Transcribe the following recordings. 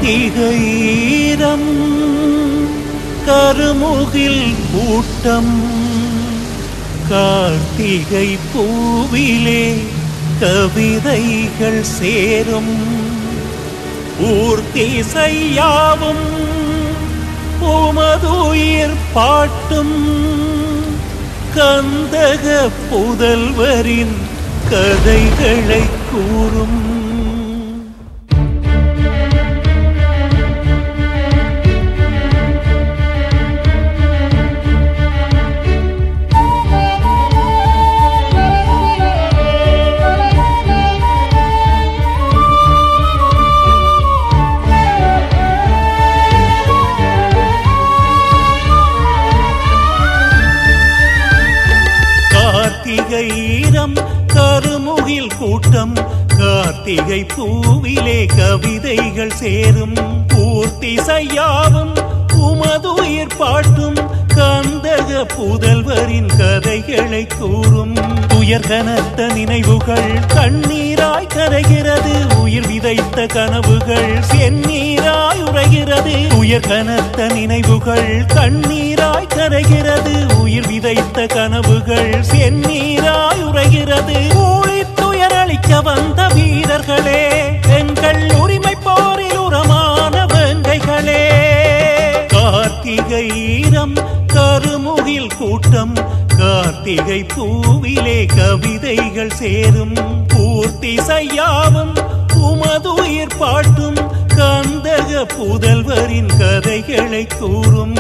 கார்த்திகைரம் கருமுகில் கூட்டம் கார்த்திகை பூவிலே கவிதைகள் சேரும் ஊர்த்திசையாவும் உமதுயிர் பாட்டும் கந்தக புதல்வரின் கதைகளை கூறும் கார்த்திகைரம் கருமுகில் கூட்டம் கார்த்திகை பூவிலே கவிதைகள் சேரும் பூர்த்தி செய்யாவும் உமதுயிர் பாட்டும் கந்தக புதல்வரின் கதைகளை கூறும் உயர் கனத்த நினைவுகள் கண்ணீராய் கரைகிறது உயிர் விதைத்த கனவுகள் செந்நீராய் உரைகிறது உயர் கனத்த நினைவுகள் கண்ணீராய் கரைகிறது உயிர் விதைத்த கனவுகள் செந்நீராய் உரைகிறது ஊழி துயரளிக்க வந்த வீரர்களே எங்கள் உரிமை போரில் உரமான வேங்கைகளே கார்த்திகைரம் கருமுகில் கூட்டம் கார்த்திகை பூவிலே கவிதைகள் சேரும் பூர்த்தி செய்யாவும் உமதுயிர் பாட்டும் கந்தக புதல்வரின் கதைகளை கூறும்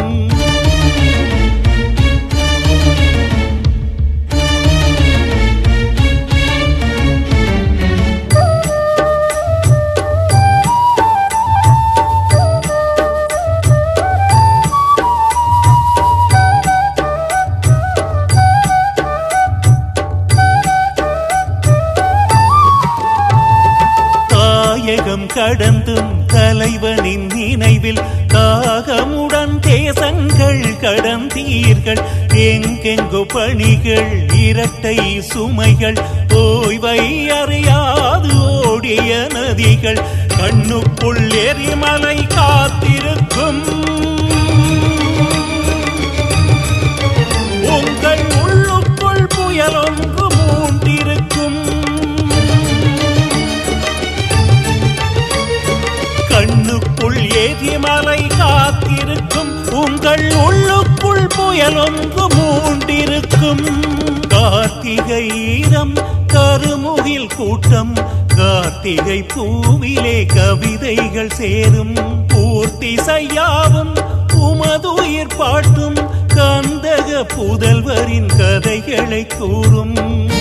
தாயகம் கடந்தும் தலைவனின் நினைவில் தாகமுடன் தேசங்கள் கடந்தீர்கள் எங்கெங்கோ பணிகள் இரட்டை சுமைகள் ஓய்வை அறியாது ஓடிய நதிகள் கண்ணுக்குள் எரிமலை காத்திருக்கும் உங்கள் உள்ளுக்குள் புயலொன்று மூண்டிருக்கும் கண்ணுக்குள் எரிமலை காத்திருக்கும் உங்கள் உள்ளுக்குள் புயலொன்று மூண்டிருக்கும் கார்த்திகைரம் கருமுகில் கூட்டம் கார்த்திகை பூவிலே கவிதைகள் சேரும் பூர்த்தி செய்யாவும் உமதுயிர் பாட்டும் கந்தக புதல்வரின் கதைகளை கூறும்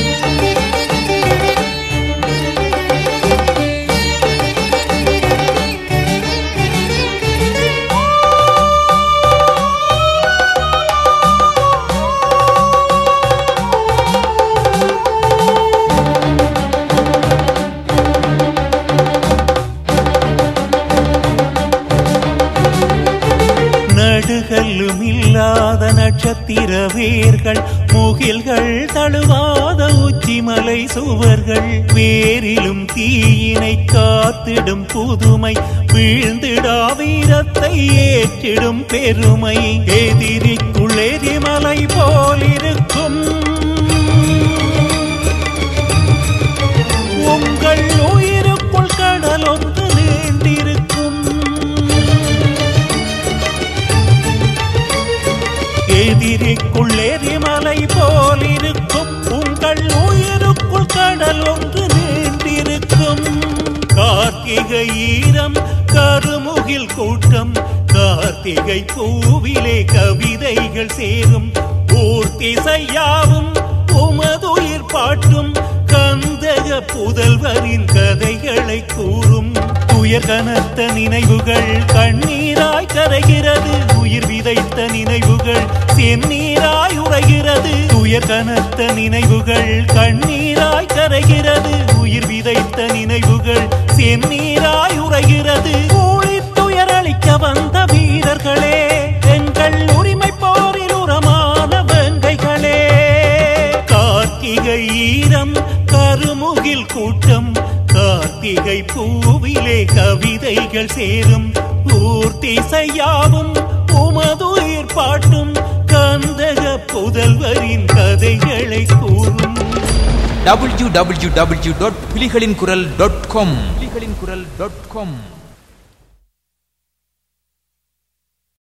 நடுகல்லும் இல்லாத நட்சத்திர வேர்கள் முகில்கள் தழுவாத உச்சிமலை சுவர்கள் வேரிலும் தீயினை காத்திடும் புதுமை வீழ்ந்திடா வீரத்தை ஏற்றிடும் பெருமை எதிரிக்குள் எரிமலை போலிருக்கும் உங்கள் உயிருக்குள் கடலொன்று நீண்டிருக்கும் எதிரிக்குள் எரிமலை போலிருக்கும் உங்கள் உயிருக்குள் கடல் ஒன்று நீண்டிருக்கும் கார்த்திகை ஈரம் கருமுகில் கூட்டம் கார்த்திகை பூவிலே கவிதைகள் சேரும் பூர்த்தி செய்யாவும் உமதுயிர் பாட்டும் கந்தக புதல்வரின் கதைகளை கூறும் துயர் கனத்த நினைவுகள் கண்ணீராய் கரைகிறது உயிர் விதைத்த நினைவுகள் செந்நீராய் உரைகிறது துயர் கனத்த நினைவுகள் கண்ணீராய் கரைகிறது உயிர் விதைத்த நினைவுகள் செந்நீராய் உரைகிறது ஊழி துயரளிக்க வந்த வீரர்களே எங்கள் உரிமை போரில் உரமான வேங்கைகளே கார்த்திகை ஈரம் கருமுகில் கூட்டம் கார்த்திகை பூவிலே கவிதைகள் சேரும் ஊர்த்திசையாவும் உமதுயிர் பாட்டும் கந்தக புதல்வரின் கதைகளை கூறும் டபிள்யூ டபிள்யூ டபிள்யூ டாட் புலிகளின் குரல் டாட் காம் புலிகளின் குரல் டாட் காம்